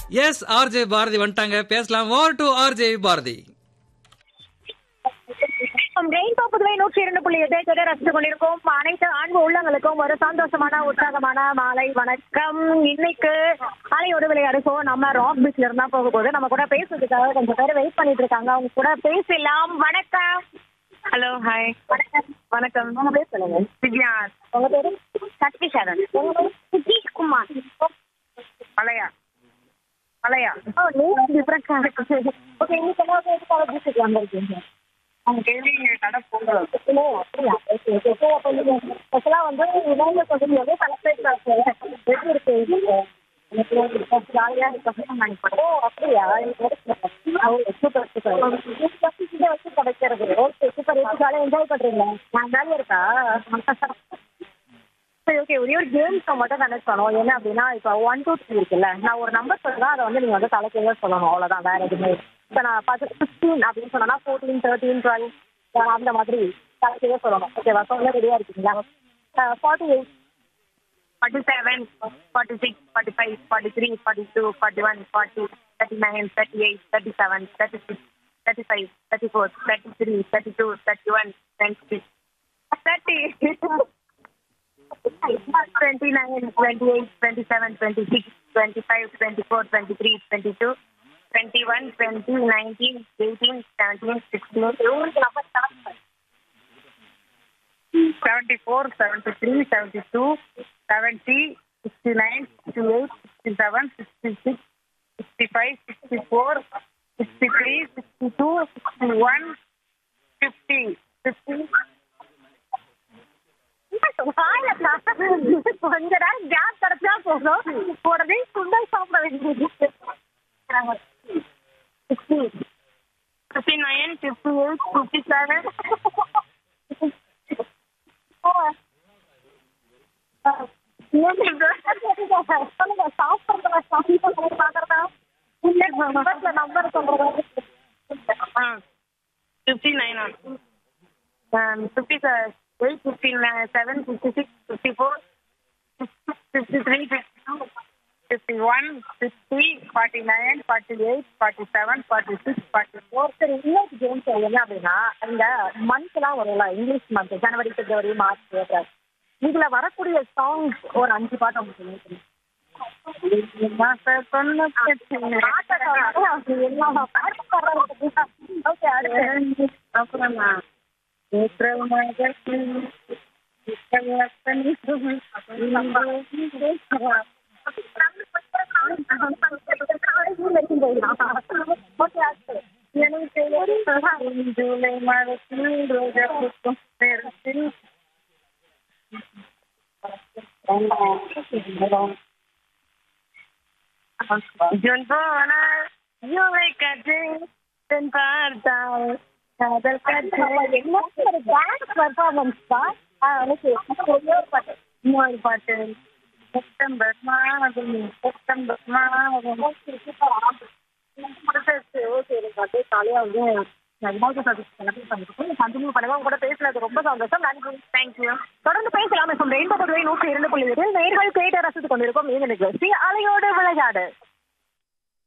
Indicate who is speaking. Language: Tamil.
Speaker 1: எஸ் ஆர்ஜே பாரதி வந்துட்டாங்க பேசலாம் over to RJ Bharathi
Speaker 2: rainbow Puduvai நூற்றி இரண்டு புள்ளி எட்டை கேட்டு ரசித்துக் கொண்டிருக்கோம் அனைத்து அன்பு உள்ளங்களுக்கும் ஒரு சந்தோஷமான உற்சாகமான மாலை வணக்கம் இன்னைக்கு அலையோடு விளையாடு ஷோ நம்ம ராக் பீச்ல இருந்தா போக போகுது நம்ம கூட பேசுறதுக்காக கொஞ்சம் பேர் வெயிட் பண்ணிட்டு இருக்காங்க அவங்க கூட பேசலாம் வணக்கம்
Speaker 3: ஹலோ ஹாய்
Speaker 2: வணக்கம் வணக்கம் உங்க பேர் சொல்லுங்க
Speaker 3: திவ்யா
Speaker 2: உங்க பேரு சக்தி சரண் உங்க பேரு சுதீஷ் குமார்
Speaker 3: மலையா மலையா
Speaker 2: ஓ நீங்க டிஃபரெண்டா இருக்கு ஓகே இன்னைக்கு என்ன பேருக்கு பீச்சுக்கு வந்திருக்கீங்க
Speaker 3: அவங்க கேள்வி இங்க கடை பொங்கல்
Speaker 2: ஓ, அப்படியா? Okay, okay. So, அப்ப நீங்க special ஆ வந்து இளைஞர் கொஞ்சம் எவ்வளவு celebrate பண்றீங்க? எப்படி இருக்கு இது? எனக்கு வந்து ரொம்ப jolly-ஆ இருக்கு. ஓ, அப்படியா? எனக்கு very super. ஓ, super, super. இது just இதை வச்சு கிடைக்கிறது. Okay, super. எப்படி jolly-ஆ enjoy பண்றீங்க? நான் jolly-ஆ இருக்கா? சரி ஓகே ஒரே ஒரு கேம்ஸ் மட்டும் கனெக்ட் பண்ணுவோம் என்ன அப்படின்னா இப்போ ஒன் டூ த்ரீ இருக்குல்ல நான் ஒரு நம்பர் சொல்றேன் அதை வந்து நீங்க வந்து தலைக்கீழ சொல்லணும் அவ்வளவுதான் வேற எதுவுமே இப்போ நான் பார்த்து ஃபிஃப்டீன் அப்படின்னு சொன்னா ஃபோர்டீன் தேர்ட்டீன் டுவெல் அந்த மாதிரி தலைக்கீழ சொல்லணும் ஓகேவா சொல்ல ரெடியா இருக்கீங்களா forty eight
Speaker 3: forty seven forty six forty five forty three forty two forty one forty thirty nine thirty eight thirty seven thirty six thirty five thirty four thirty three thirty two thirty one twenty six thirty twenty nine twenty eight twenty seven twenty six twenty five twenty four twenty three twenty two twenty one twenty nineteen eighteen seventeen sixteen
Speaker 2: உங்களுக்கு நம்பர் ஸ்டார்ட் பண்ணு
Speaker 3: seventy four, seventy three, seventy two, seventy, sixty nine, sixty eight, sixty seven, sixty six, sixty five, sixty four, sixty three, sixty two, sixty one, fifty, fifty.
Speaker 2: கொஞ்ச நேரம் கேப் கிடைச்சா போதும் உடனே சுண்டல் சாப்பிட வேண்டியது
Speaker 3: Fifty nine, fifty eight, fifty seven,
Speaker 2: number சொல்றதா
Speaker 3: uh, fifty nine, um, fifty eight, fifty seven, fifty six, fifty four, fifty three, fifty two, fifty one, fifty, forty nine, forty eight, forty seven, forty six, forty four.
Speaker 2: சரி இன்னொரு கேம் என்ன அப்படின்னா இந்த மந்த் எல்லாம் வரும்ல English month January February March April இதுல வரக்கூடிய சாங்ஸ் ஒரு அஞ்சு பாட்டு உங்களுக்கு சொல்லுங்க.
Speaker 3: மாச தொண்ணூத்தி
Speaker 2: ஓகே அடுத்து
Speaker 3: அப்புறமா ஏப்ரல் மாதத்தில்
Speaker 2: ஓகே அடுத்து
Speaker 3: ஜூலை மாதத்தில் ரோஜா பூக்கும் நேரத்தில் ஜூன் போனால் ஜூலை காற்று தென் பார்த்தால் காதல் காற்று
Speaker 2: என்ன ஒரு டான்ஸ் பெர்ஃபார்மன்ஸ் தான் ஓகே ஒரே ஒரு பாட்டு
Speaker 3: இன்னொரு பாட்டு செப்டம்பர் மாதம் செப்டம்பர் மாதம்
Speaker 2: முடிச்சாச்சு ஓகே எனக்கு அப்படியே காலையாக வந்து நான் விநாயகர் சதுர்த்தி செலிப்ரேட் பண்ணிருக்கேன் கண்டினியூ பண்ணுங்க உங்க கூட பேசுனது ரொம்ப சந்தோஷம் நன்றி
Speaker 3: தேங்க்யூ
Speaker 2: தொடர்ந்து பேசலாம் இப்போ ரெயின்போ புதுவை நூற்றி இரண்டு புள்ளி எட்டில் நேர்கள் கேட்டு ரசித்துக் கொண்டிருக்கோம் இந்த நிகழ்ச்சி அலையோடு விளையாடு